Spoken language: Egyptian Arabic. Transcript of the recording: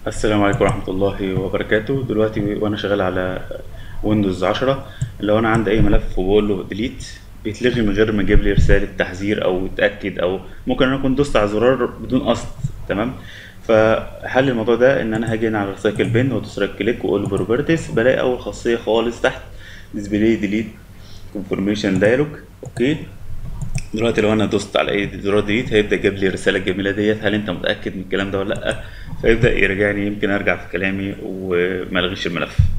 السلام عليكم ورحمة الله وبركاته دلوقتي وأنا شغال على ويندوز 10 لو أنا عندي أي ملف وبقول له ديليت بيتلغي من غير ما يجيب لي رسالة تحذير أو يتأكد أو ممكن أنا أكون دوست على زرار بدون قصد تمام فحل الموضوع ده إن أنا هاجي هنا على ريسايكل بين وأدوس رايت كليك وأقول له بروبرتيز بلاقي أول خاصية خالص تحت ديسبلاي ديليت كونفرميشن دايلوج أوكي دلوقتي لو انا دوست على اي زرار ديليت هيبدا يجيب لي الرساله الجميله ديت هل انت متاكد من الكلام ده ولا لا فيبدا يرجعني يمكن ارجع في كلامي وما الغيش الملف